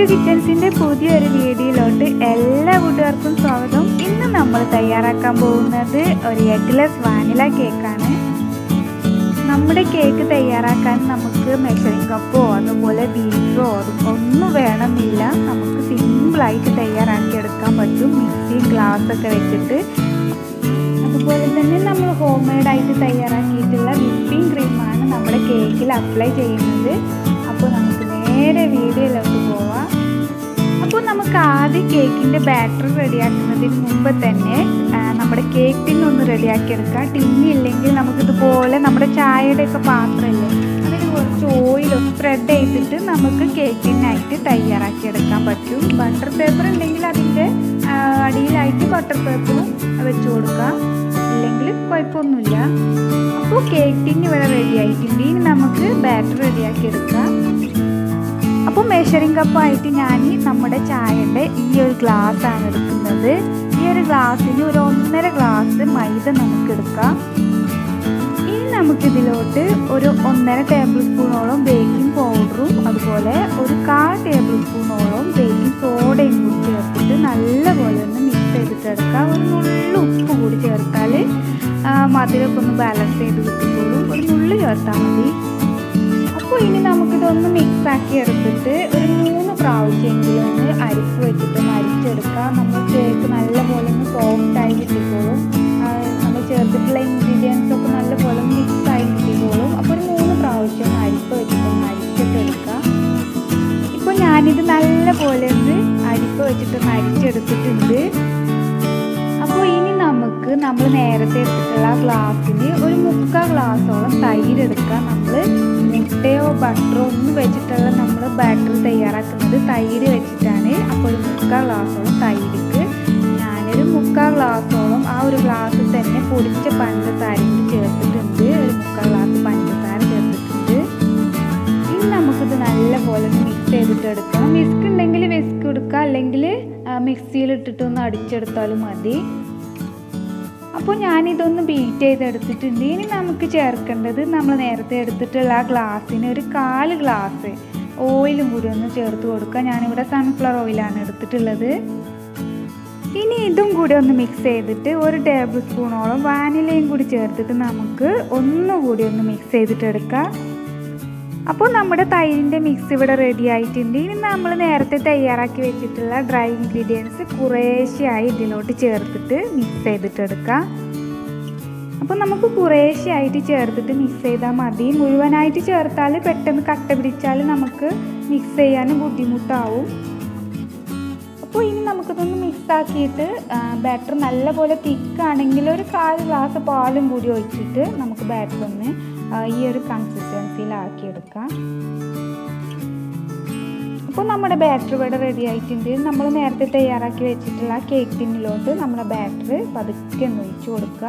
കിച്ചൻസിൻ്റെ പുതിയൊരു വീഡിയോയിലോട്ട് എല്ലാ കൂട്ടുകാർക്കും സ്വാഗതം ഇന്ന് നമ്മൾ തയ്യാറാക്കാൻ പോകുന്നത് ഒരു എഗ്ലെസ് വാനില കേക്കാണ് നമ്മുടെ കേക്ക് തയ്യാറാക്കാൻ നമുക്ക് മെഷറിംഗ് കപ്പോ അതുപോലെ ബീറ്ററോ ഒന്നും വേണമെന്നില്ല നമുക്ക് സിമ്പിളായിട്ട് തയ്യാറാക്കി എടുക്കാൻ പറ്റും മിക്സിയും ഗ്ലാസ്സൊക്കെ വെച്ചിട്ട് അതുപോലെ തന്നെ നമ്മൾ ഹോം മെയ്ഡായിട്ട് തയ്യാറാക്കിയിട്ടുള്ള വിപ്പിംഗ് ക്രീമാണ് നമ്മുടെ കേക്കിൽ അപ്ലൈ ചെയ്യുന്നത് അപ്പോൾ നമുക്ക് നേരെ വീഡിയോയിലോട്ട് പോവാം അപ്പോൾ നമുക്ക് ആദ്യം കേക്കിൻ്റെ ബാറ്റർ റെഡിയാക്കുന്നതിന് മുമ്പ് തന്നെ ആ, നമ്മുടെ കേക്ക് ടിന്നൊന്ന് റെഡിയാക്കി എടുക്കാം ടിന്നില്ലെങ്കിൽ നമുക്കിതുപോലെ നമ്മുടെ ചായയുടെ ഒക്കെ പാത്രമില്ലേ അതിന് കുറച്ച് ഓയിൽ സ്പ്രെഡ് ചെയ്തിട്ട് നമുക്ക് കേക്കിനായിട്ട് തയ്യാറാക്കി എടുക്കാൻ പറ്റും ബട്ടർ പേപ്പർ ഉണ്ടെങ്കിൽ അതിൻ്റെ ആ, അടിയിലായിട്ട് ബട്ടർ പേപ്പറും വെച്ച് കൊടുക്കാം ഇല്ലെങ്കിൽ കുഴപ്പമൊന്നുമില്ല അപ്പോൾ കേക്ക് ടിൻ ഇവിടെ റെഡി ആയിട്ടുണ്ട് ഇനി നമുക്ക് ബാറ്റർ റെഡിയാക്കി എടുക്കാം അപ്പോൾ മെഷറിംഗ് കപ്പായിട്ട് ഞാൻ നമ്മുടെ ചായയുടെ ഈ ഒരു ഗ്ലാസ് ആണ് എടുക്കുന്നത് ഈ ഒരു ഗ്ലാസ്സിന് ഒരു ഒന്നര ഗ്ലാസ് മൈദ നമുക്ക് എടുക്കാം ഇനി നമുക്കിതിലോട്ട് ഒരു ഒന്നര ടേബിൾ സ്പൂണോളം ബേക്കിംഗ് പൗഡറും അതുപോലെ ഒരു കാൽ ടേബിൾ സ്പൂണോളം ബേക്കിംഗ് സോഡയും കൂടി ചേർത്തിട്ട് നല്ലപോലെ ഒന്ന് മിക്സ് ചെയ്തിട്ട് എടുക്കാം ഒരു നുള്ളു ഉപ്പ് കൂടി ചേർത്താൽ മധുരമൊക്കെ ഒന്ന് ബാലൻസ് ചെയ്ത് കിട്ടിക്കോളും ഒരു നുള്ളു ചേർത്താൽ മതി അപ്പോൾ ഇനി നമുക്കിതൊന്ന് മിക്സ് ആക്കി എടുത്തിട്ട് ഒരു മൂന്ന് പ്രാവശ്യമെങ്കിലും ഒന്ന് അരിപ്പ് വെച്ചിട്ട് ഒന്ന് അരിച്ചെടുക്കാം നമ്മൾ കേക്ക് നല്ലപോലെ ഒന്ന് സോഫ്റ്റ് ആയി കിട്ടിക്കോളും ആ, നമ്മൾ ചേർത്തിട്ടുള്ള ഇൻഗ്രീഡിയൻസ് ഒക്കെ നല്ലപോലെ ഒന്ന് മിക്സ് ആയി കിട്ടിക്കോളും അപ്പോൾ ഒരു മൂന്ന് പ്രാവശ്യം ഒന്ന് അരിപ്പ് വെച്ചിട്ട് ഒന്ന് അരിച്ചിട്ട് എടുക്കാം ഇപ്പോൾ ഞാനിത് നല്ലപോലെ ഒന്ന് അരിപ്പ് വെച്ചിട്ട് ഒന്ന് അരിച്ചെടുത്തിട്ടുണ്ട് അപ്പോൾ ഇനി നമുക്ക് നമ്മൾ നേരത്തെ എടുത്തിട്ടുള്ള ഗ്ലാസ്സിന് ഒരു മുക്കാൽ ഗ്ലാസ്സോളം തൈര് എടുക്കാം നമ്മൾ മുട്ടയോ ബട്ടറോ ഒന്നും വെച്ചിട്ടുള്ള നമ്മൾ ബാറ്റർ തയ്യാറാക്കുന്നത് തൈര് വെച്ചിട്ടാണ് അപ്പോൾ ഒരു മുക്കാൽ ഗ്ലാസ്സോളം തൈരിക്ക് ഞാനൊരു മുക്കാൽ ഗ്ലാസ്സോളം ആ ഒരു ഗ്ലാസ്സിൽ തന്നെ പൊടിച്ച പഞ്ചസാരയും കൂടി ചേർത്തിട്ടുണ്ട് ഒരു മുക്കാൽ ഗ്ലാസ് പഞ്ചസാര ചേർത്തിട്ടുണ്ട് ഇനി നമുക്കിത് നല്ലപോലെ ഒന്ന് മിക്സ് ചെയ്തിട്ട് എടുക്കണം വിസ്ക് ഉണ്ടെങ്കിൽ വിസ്ക് എടുക്കുക അല്ലെങ്കിൽ മിക്സിയിൽ ഇട്ടിട്ട് ഒന്ന് അടിച്ചെടുത്താലും മതി അപ്പോൾ ഞാനിതൊന്ന് ബീറ്റ് ചെയ്തെടുത്തിട്ടുണ്ട് ഇനി നമുക്ക് ചേർക്കേണ്ടത് നമ്മൾ നേരത്തെ എടുത്തിട്ടുള്ള ആ ഗ്ലാസ്സിന് ഒരു കാല് ഗ്ലാസ് ഓയിലും കൂടി ഒന്ന് ചേർത്ത് കൊടുക്കുക ഞാനിവിടെ സൺഫ്ലവർ ഓയിലാണ് എടുത്തിട്ടുള്ളത് ഇനി ഇതും കൂടി ഒന്ന് മിക്സ് ചെയ്തിട്ട് ഒരു ടേബിൾ സ്പൂണോളം വാനിലയും കൂടി ചേർത്തിട്ട് നമുക്ക് ഒന്നുകൂടി ഒന്ന് മിക്സ് ചെയ്തിട്ട് എടുക്കാം അപ്പോൾ നമ്മുടെ തൈരിൻ്റെ മിക്സ് ഇവിടെ റെഡി ആയിട്ടുണ്ട് ഇനി നമ്മൾ നേരത്തെ തയ്യാറാക്കി വെച്ചിട്ടുള്ള ഡ്രൈ ഇൻഗ്രീഡിയൻസ് കുറേശ്ശെയായി ഇതിലോട്ട് ചേർത്തിട്ട് മിക്സ് ചെയ്തിട്ട് എടുക്കാം അപ്പോൾ നമുക്ക് കുറേശ്ശെയായിട്ട് ചേർത്തിട്ട് മിക്സ് ചെയ്താൽ മതി മുഴുവനായിട്ട് ചേർത്താൽ പെട്ടെന്ന് കട്ട പിടിച്ചാൽ നമുക്ക് മിക്സ് ചെയ്യാൻ ബുദ്ധിമുട്ടാവും അപ്പോൾ ഇനി നമുക്കിതൊന്ന് മിക്സ് ആക്കിയിട്ട് ബാറ്റർ നല്ലപോലെ തിക്കാണെങ്കിൽ ഒരു കാൽ ഗ്ലാസ് പാലും കൂടി ഒഴിച്ചിട്ട് നമുക്ക് ബാറ്റർ ഒന്ന് ആ, ഈ ഒരു കൺസിസ്റ്റൻസിയിലാക്കിയെടുക്കാം അപ്പോൾ നമ്മുടെ ബാറ്റർ ഇവിടെ റെഡി ആയിട്ടുണ്ട് നമ്മൾ നേരത്തെ തയ്യാറാക്കി വെച്ചിട്ടുള്ള കേക്ക് ടിന്നിലോട്ട് നമ്മുടെ ബാറ്റർ പതുക്കെ ഒന്ന് ഒഴിച്ചു കൊടുക്കുക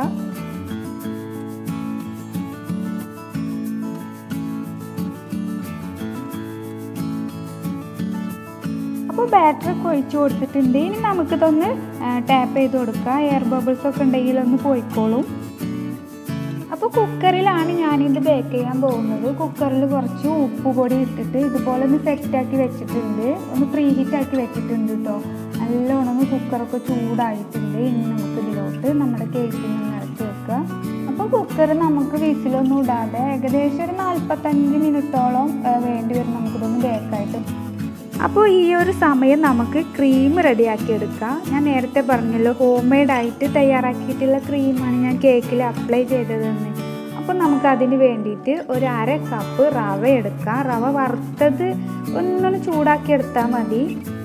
അപ്പോൾ ബാറ്ററി ഒക്കെ ഒഴിച്ച് കൊടുത്തിട്ടുണ്ട് ഇനി നമുക്കിതൊന്ന് ടാപ്പ് ചെയ്ത് കൊടുക്കാം എയർ ബബിൾസ് ഒക്കെ ഉണ്ടെങ്കിൽ ഒന്ന് പോയിക്കോളും അപ്പോൾ കുക്കറിലാണ് ഞാനിത് ബേക്ക് ചെയ്യാൻ പോകുന്നത് കുക്കറിൽ കുറച്ച് ഉപ്പ് പൊടി ഇട്ടിട്ട് ഇതുപോലെ ഒന്ന് സെറ്റാക്കി വെച്ചിട്ടുണ്ട് ഒന്ന് പ്രീ ഹീറ്റ് ആക്കി വെച്ചിട്ടുണ്ട് കേട്ടോ നല്ലോണം ഒന്ന് കുക്കറൊക്കെ ചൂടായിട്ടുണ്ട് ഇനി നമുക്ക് ഇതിലോട്ട് നമ്മുടെ കേക്കിൽ നിന്ന് നിറച്ച് വെക്കുക അപ്പോൾ കുക്കർ നമുക്ക് വിസിലൊന്നും ഇടാതെ ഏകദേശം ഒരു നാൽപ്പത്തഞ്ച് മിനിറ്റോളം ആ, വേണ്ടി വരും നമുക്കിതൊന്ന് ബേക്കായിട്ട് അപ്പോൾ ഈ ഒരു സമയം നമുക്ക് ക്രീം റെഡിയാക്കി എടുക്കാം ഞാൻ നേരത്തെ പറഞ്ഞല്ലോ ഹോം മെയ്ഡായിട്ട് തയ്യാറാക്കിയിട്ടുള്ള ക്രീമാണ് ഞാൻ കേക്കിൽ അപ്ലൈ ചെയ്തതെന്ന് അപ്പോൾ നമുക്ക് അതിന് വേണ്ടിയിട്ട് ഒരു അര കപ്പ് റവ എടുക്കാം റവ വറുത്തത് ഒന്നൊന്ന് ചൂടാക്കി എടുത്താൽ മതി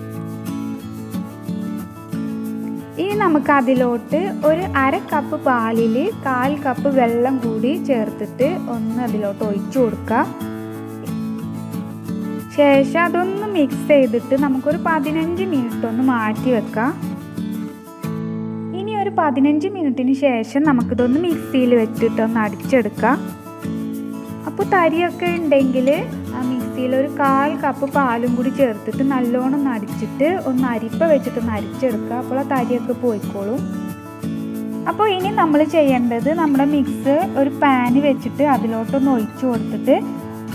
ഇനി നമുക്ക് അതിലോട്ട് ഒരു അര കപ്പ് പാലിൽ കാൽ കപ്പ് വെള്ളം കൂടി ചേർത്തിട്ട് ഒന്ന് അതിലോട്ട് ഒഴിച്ചു കൊടുക്കാം ശേഷം അതൊന്ന് മിക്സ് ചെയ്തിട്ട് നമുക്കൊരു പതിനഞ്ച് മിനിറ്റ് ഒന്ന് മാറ്റി വെക്കാം ഇനി ഒരു പതിനഞ്ച് മിനിറ്റിന് ശേഷം നമുക്കിതൊന്ന് മിക്സിയിൽ വെച്ചിട്ട് ഒന്ന് അടിച്ചെടുക്കാം അപ്പോൾ തരിയൊക്കെ ഉണ്ടെങ്കിൽ ആ മിക്സിയിൽ ഒരു കാൽ കപ്പ് പാലും കൂടി ചേർത്തിട്ട് നല്ലോണം ഒന്ന് അടിച്ചിട്ട് ഒന്ന് അരിപ്പ വെച്ചിട്ട് ഒന്ന് അരിച്ചെടുക്കുക അപ്പോൾ ആ തരിയൊക്കെ പോയിക്കോളും അപ്പോൾ ഇനി നമ്മൾ ചെയ്യേണ്ടത് നമ്മുടെ മിക്സ് ഒരു പാന് വെച്ചിട്ട് അതിലോട്ടൊന്ന് ഒഴിച്ചു കൊടുത്തിട്ട്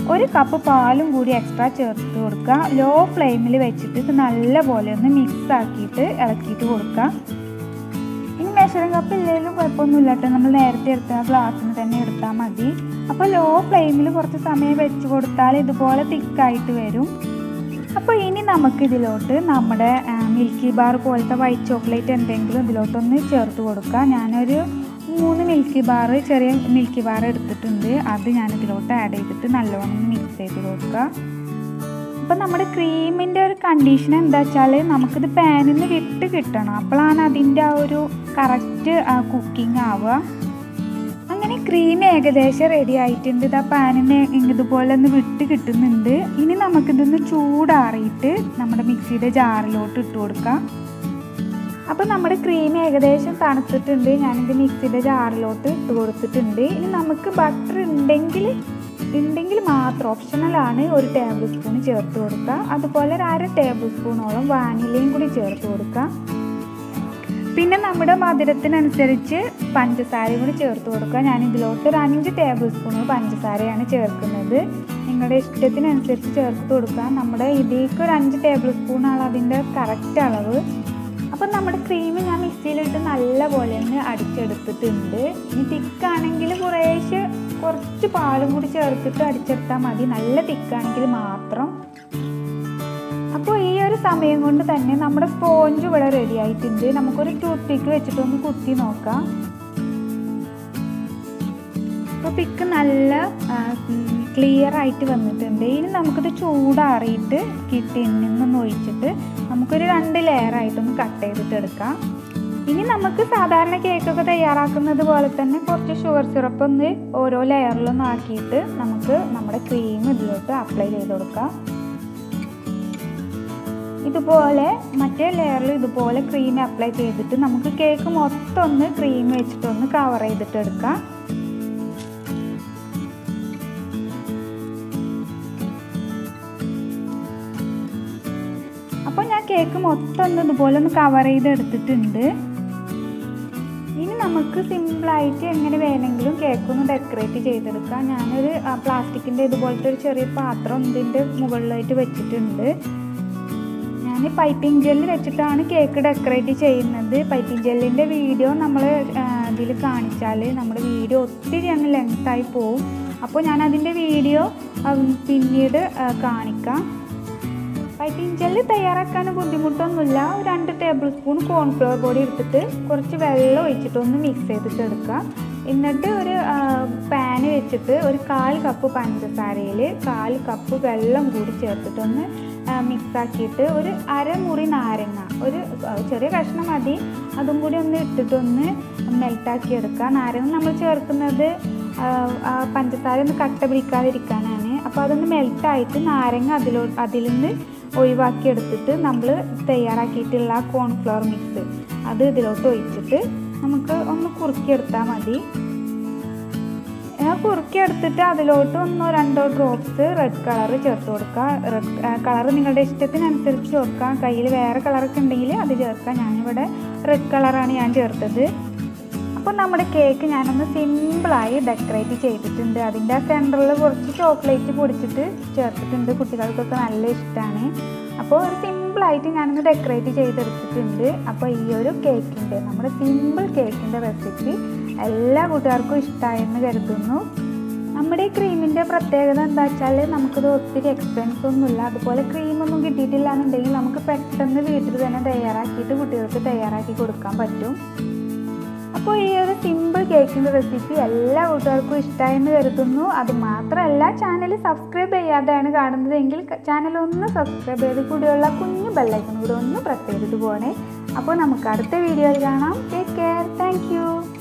ഒരു കപ്പ് പാലും കൂടി എക്സ്ട്രാ ചേർത്ത് കൊടുക്കുക ലോ ഫ്ലെയിമിൽ വെച്ചിട്ട് ഇത് നല്ലപോലെ ഒന്ന് മിക്സ് ആക്കിയിട്ട് ഇളക്കിയിട്ട് കൊടുക്കുക ഇനി മെഷറിംഗ് കപ്പ് ഇല്ലെങ്കിലും കുഴപ്പമൊന്നുമില്ല കേട്ടോ നമ്മൾ നേരത്തെ എടുത്ത ഗ്ലാസ്സിന് തന്നെ എടുത്താൽ മതി അപ്പോൾ ലോ ഫ്ലെയിമിൽ കുറച്ച് സമയം വെച്ച് കൊടുത്താൽ ഇതുപോലെ തിക്കായിട്ട് വരും അപ്പോൾ ഇനി നമുക്ക് ഇതിലോട്ട് നമ്മുടെ മിൽക്കി ബാർ പോലത്തെ വൈറ്റ് ചോക്ലേറ്റ് എന്തെങ്കിലും ഇതിലോട്ടൊന്ന് ചേർത്ത് കൊടുക്കുക ഞാനൊരു മൂന്ന് മിൽക്കി ബാർ ചെറിയ മിൽക്കി ബാർ എടുത്തിട്ടുണ്ട് അത് ഞാൻ ഇതിലോട്ട് ആഡ് ചെയ്തിട്ട് നല്ലോണം മിക്സ് ചെയ്ത് കൊടുക്കുക അപ്പം നമ്മുടെ ക്രീമിൻ്റെ ഒരു കണ്ടീഷൻ എന്താ വെച്ചാൽ നമുക്കിത് പാനിൽ നിന്ന് വിട്ട് കിട്ടണം അപ്പോഴാണ് അതിൻ്റെ ആ ഒരു കറക്റ്റ് കുക്കിംഗ് ആവുക അങ്ങനെ ക്രീം ഏകദേശം റെഡി ആയിട്ടുണ്ട് ഇത് ആ പാനിന് ഇതുപോലെ ഒന്ന് വിട്ട് കിട്ടുന്നുണ്ട് ഇനി നമുക്കിതൊന്ന് ചൂടാറിയിട്ട് നമ്മുടെ മിക്സിയുടെ ജാറിലോട്ട് ഇട്ട് കൊടുക്കാം അപ്പോൾ നമ്മുടെ ക്രീം ഏകദേശം തണുത്തിട്ടുണ്ട് ഞാനിത് മിക്സിയുടെ ജാറിലോട്ട് ഇട്ട് കൊടുത്തിട്ടുണ്ട് ഇനി നമുക്ക് ബട്ടർ ഉണ്ടെങ്കിൽ ഉണ്ടെങ്കിൽ മാത്രം ഓപ്ഷണലാണ് ഒരു ടേബിൾ സ്പൂൺ ചേർത്ത് കൊടുക്കുക അതുപോലെ ഒരു അര ടേബിൾ സ്പൂണോളം വാനിലയും കൂടി ചേർത്ത് കൊടുക്കുക പിന്നെ നമ്മുടെ മധുരത്തിനനുസരിച്ച് പഞ്ചസാരയും കൂടി ചേർത്ത് കൊടുക്കുക ഞാൻ ഇതിലോട്ട് ഒരു അഞ്ച് ടേബിൾ സ്പൂൺ പഞ്ചസാരയാണ് ചേർക്കുന്നത് നിങ്ങളുടെ ഇഷ്ടത്തിനനുസരിച്ച് ചേർത്ത് കൊടുക്കുക നമ്മുടെ ഇതിലേക്ക് ഒരു അഞ്ച് ടേബിൾ സ്പൂണാണ് അതിൻ്റെ കറക്റ്റ് അളവ് അപ്പം നമ്മുടെ ക്രീം ഞാൻ മിക്സിയിലിട്ട് നല്ലപോലെ ഒന്ന് അടിച്ചെടുത്തിട്ടുണ്ട് ഇനി തിക്കാണെങ്കിൽ കുറേശ്ശെ കുറച്ച് പാലും കൂടി ചേർത്തിട്ട് അടിച്ചെടുത്താൽ മതി നല്ല തിക്കാണെങ്കിൽ മാത്രം അപ്പോൾ ഈ ഒരു സമയം കൊണ്ട് തന്നെ നമ്മുടെ സ്പോഞ്ച് ഇവിടെ റെഡി ആയിട്ടുണ്ട് നമുക്കൊരു ടൂത്ത് പിക്ക് വെച്ചിട്ടൊന്ന് കുത്തി നോക്കാം അപ്പോൾ പിക്ക് നല്ല ക്ലിയർ ആയിട്ട് വന്നിട്ടുണ്ട് ഇനി നമുക്കിത് ചൂടാറിയിട്ട് കിട്ടിയിൽ നിന്നൊന്ന് ഒഴിച്ചിട്ട് നമുക്കൊരു രണ്ട് ലെയർ ആയിട്ടൊന്ന് കട്ട് ചെയ്തിട്ട് എടുക്കാം ഇനി നമുക്ക് സാധാരണ കേക്കൊക്കെ തയ്യാറാക്കുന്നത് പോലെ തന്നെ കുറച്ച് ഷുഗർ സിറപ്പ് ഒന്ന് ഓരോ ലെയറിലൊന്നും ആക്കിയിട്ട് നമുക്ക് നമ്മുടെ ക്രീം ഇതിലോട്ട് അപ്ലൈ ചെയ്ത് കൊടുക്കാം ഇതുപോലെ മറ്റേ ലെയറിൽ ഇതുപോലെ ക്രീം അപ്ലൈ ചെയ്തിട്ട് നമുക്ക് കേക്ക് മൊത്തം ഒന്ന് ക്രീം വെച്ചിട്ടൊന്ന് കവർ ചെയ്തിട്ട് എടുക്കാം അപ്പോൾ ഞാൻ കേക്ക് മൊത്തം ഒന്ന് ഇതുപോലെ ഒന്ന് കവർ ചെയ്ത് എടുത്തിട്ടുണ്ട് ഇനി നമുക്ക് സിമ്പിളായിട്ട് എങ്ങനെ വേണമെങ്കിലും കേക്ക് ഒന്ന് ഡെക്കറേറ്റ് ചെയ്തെടുക്കാം ഞാനൊരു പ്ലാസ്റ്റിക്കിൻ്റെ ഇതുപോലത്തെ ഒരു ചെറിയ പാത്രം ഇതിൻ്റെ മുകളിലായിട്ട് വെച്ചിട്ടുണ്ട് ഞാൻ പൈപ്പിംഗ് ജെല്ല് വെച്ചിട്ടാണ് കേക്ക് ഡെക്കറേറ്റ് ചെയ്യുന്നത് പൈപ്പിംഗ് ജെല്ലിൻ്റെ വീഡിയോ നമ്മൾ ഇതിൽ കാണിച്ചാൽ നമ്മുടെ വീഡിയോ ഒത്തിരി അങ്ങ് ലെങ്തായി പോവും അപ്പോൾ ഞാൻ അതിൻ്റെ വീഡിയോ പിന്നീട് കാണിക്കാം പൈപ്പിംഗ് ജെല്ല് തയ്യാറാക്കാൻ ബുദ്ധിമുട്ടൊന്നുമില്ല രണ്ട് ടേബിൾ സ്പൂൺ കോൺഫ്ലവർ പൊടി എടുത്തിട്ട് കുറച്ച് വെള്ളം ഒഴിച്ചിട്ടൊന്ന് മിക്സ് ചെയ്തിട്ട് എടുക്കുക എന്നിട്ട് ഒരു പാന് വെച്ചിട്ട് ഒരു കാൽ കപ്പ് പഞ്ചസാരയിൽ കാൽ കപ്പ് വെള്ളം കൂടി ചേർത്തിട്ടൊന്ന് മിക്സ് ആക്കിയിട്ട് ഒരു അരമുറി നാരങ്ങ ഒരു ചെറിയ കഷ്ണം മതി അതും കൂടി ഒന്ന് ഇട്ടിട്ടൊന്ന് മെൽട്ടാക്കി എടുക്കുക നാരങ്ങ നമ്മൾ ചേർക്കുന്നത് പഞ്ചസാര ഒന്ന് കട്ട പിടിക്കാതിരിക്കാനാണ് അപ്പോൾ അതൊന്ന് മെൽട്ടായിട്ട് നാരങ്ങ അതിലോ അതിൽ നിന്ന് ഒഴിവാക്കി എടുത്തിട്ട് നമ്മൾ തയ്യാറാക്കിയിട്ടുള്ള ആ കോൺഫ്ലവർ മിക്സ് അത് ഇതിലോട്ട് ഒഴിച്ചിട്ട് നമുക്ക് ഒന്ന് കുറുക്കിയെടുത്താൽ മതി കുറുക്കി എടുത്തിട്ട് അതിലോട്ട് ഒന്നോ രണ്ടോ ഡ്രോപ്സ് റെഡ് കളർ ചേർത്ത് കൊടുക്കുക റെഡ് കളർ നിങ്ങളുടെ ഇഷ്ടത്തിനനുസരിച്ച് ചേർക്കാം കയ്യിൽ വേറെ കളറൊക്കെ ഉണ്ടെങ്കിൽ അത് ചേർക്കാം ഞാനിവിടെ റെഡ് കളറാണ് ഞാൻ ചേർത്തത് അപ്പോൾ നമ്മുടെ കേക്ക് ഞാനൊന്ന് സിമ്പിളായി ഡെക്കറേറ്റ് ചെയ്തിട്ടുണ്ട് അതിൻ്റെ സെൻറ്ററിൽ കുറച്ച് ചോക്ലേറ്റ് പൊടിച്ചിട്ട് ചേർത്തിട്ടുണ്ട് കുട്ടികൾക്കൊക്കെ നല്ല ഇഷ്ടമാണ് അപ്പോൾ ഒരു സിമ്പിളായിട്ട് ഞാനൊന്ന് ഡെക്കറേറ്റ് ചെയ്തെടുത്തിട്ടുണ്ട് അപ്പോൾ ഈ ഒരു കേക്കിൻ്റെ നമ്മുടെ സിമ്പിൾ കേക്കിൻ്റെ റെസിപ്പി എല്ലാ കൂട്ടുകാർക്കും ഇഷ്ടമായെന്ന് കരുതുന്നു നമ്മുടെ ഈ ക്രീമിൻ്റെ പ്രത്യേകത എന്താ വെച്ചാൽ നമുക്കിത് ഒത്തിരി എക്സ്പെൻസ് ഒന്നുമില്ല അതുപോലെ ക്രീമൊന്നും കിട്ടിയിട്ടില്ല എന്നുണ്ടെങ്കിൽ നമുക്ക് പെട്ടെന്ന് വീട്ടിൽ തന്നെ തയ്യാറാക്കിയിട്ട് കുട്ടികൾക്ക് തയ്യാറാക്കി കൊടുക്കാൻ പറ്റും അപ്പോൾ ഈ ഒരു സിമ്പിൾ കേക്കിൻ്റെ റെസിപ്പി എല്ലാ കൂട്ടുകാർക്കും ഇഷ്ടമായെന്ന് കരുതുന്നു അത് മാത്രമല്ല ചാനൽ സബ്സ്ക്രൈബ് ചെയ്യാതെയാണ് കാണുന്നതെങ്കിൽ ചാനൽ ഒന്ന് സബ്സ്ക്രൈബ് ചെയ്ത് കൂടിയുള്ള കുഞ്ഞു ബെല്ലൈക്കൺ കൂടെ ഒന്ന് പ്രസ് ചെയ്തിട്ട് പോകണേ അപ്പോൾ നമുക്ക് അടുത്ത വീഡിയോയിൽ കാണാം ടേക്ക് കെയർ താങ്ക്